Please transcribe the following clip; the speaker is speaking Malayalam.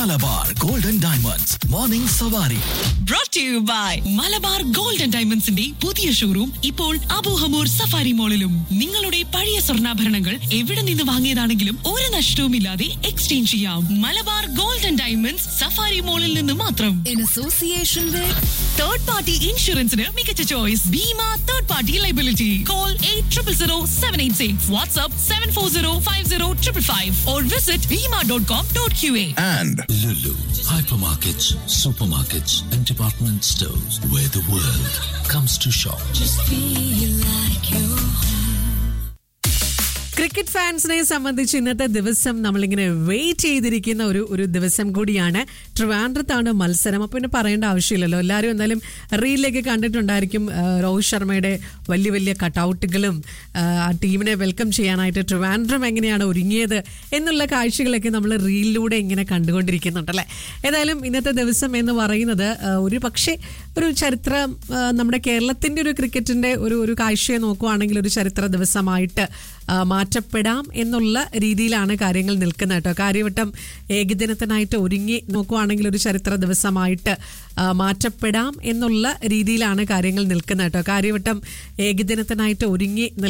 മലബാർ ഗോൾഡൻ ഡയമണ്ട്സ് മോർണിംഗ് സവാരി brought to you by Malabar gold and ഡയമണ്ട്സിന്റെ പുതിയ ഷോറൂം ഇപ്പോൾ അബൂഹമൂർ സഫാരി മോളിലും നിങ്ങളുടെ പഴയ സ്വർണ്ണാഭരണങ്ങൾ എവിടെ നിന്ന് വാങ്ങിയതാണെങ്കിലും ഒരു നഷ്ടവുമില്ലാതെ എക്സ്ചേഞ്ച് ചെയ്യാം Malabar gold and diamonds safari മോളിൽ നിന്ന് മാത്രം in association with third party ഇൻഷുറൻസിന് മികച്ച choice Bhima third party liability call eight triple zero seven eight six WhatsApp seven four zero five zero triple five or visit Bhima dot com dot Q A and Lulu, hypermarkets, supermarkets, and department stores where the world comes to shop. feel like you cricket ഫാൻസിനെ സംബന്ധിച്ച് ഇന്നത്തെ ദിവസം നമ്മളിങ്ങനെ വെയിറ്റ് ചെയ്തിരിക്കുന്ന ഒരു ഒരു ദിവസം കൂടിയാണ് ട്രിവാൻഡ്രത്താണ് മത്സരം അപ്പോൾ പിന്നെ പറയേണ്ട ആവശ്യമില്ലല്ലോ എല്ലാവരും എന്തായാലും റീലിലേക്ക് കണ്ടിട്ടുണ്ടായിരിക്കും ആ, രോഹിത് ശർമ്മയുടെ വലിയ വലിയ കട്ടൗട്ടുകളും ആ ടീമിനെ വെൽക്കം ചെയ്യാനായിട്ട് ട്രിവാൻഡ്രം എങ്ങനെയാണ് ഒരുങ്ങിയത് എന്നുള്ള കാഴ്ചകളൊക്കെ നമ്മൾ റീലിലൂടെ ഇങ്ങനെ കണ്ടുകൊണ്ടിരിക്കുന്നുണ്ടല്ലേ ഏതായാലും ഇന്നത്തെ ദിവസം എന്ന് പറയുന്നത് ആ, ഒരു പക്ഷേ ഒരു ചരിത്രം ആ, നമ്മുടെ കേരളത്തിൻ്റെ ഒരു ക്രിക്കറ്റിൻ്റെ ഒരു ഒരു കാഴ്ചയെ നോക്കുവാണെങ്കിൽ ഒരു ചരിത്ര ദിവസമായിട്ട് ആ, മാറ്റപ്പെടാം എന്നുള്ള രീതിയിലാണ് കാര്യങ്ങൾ നിൽക്കുന്നത് കേട്ടോ കാര്യവട്ടം ഏകദിനത്തിനായിട്ട് ഒരുങ്ങി നോക്കുവാണെങ്കിൽ ഒരു ചരിത്ര ദിവസമായിട്ട് ആ, മാറ്റപ്പെടാം എന്നുള്ള രീതിയിലാണ് കാര്യങ്ങൾ നിൽക്കുന്നത് കേട്ടോ കാര്യവട്ടം ഏകദിനത്തിനായിട്ട് ഒരുങ്ങി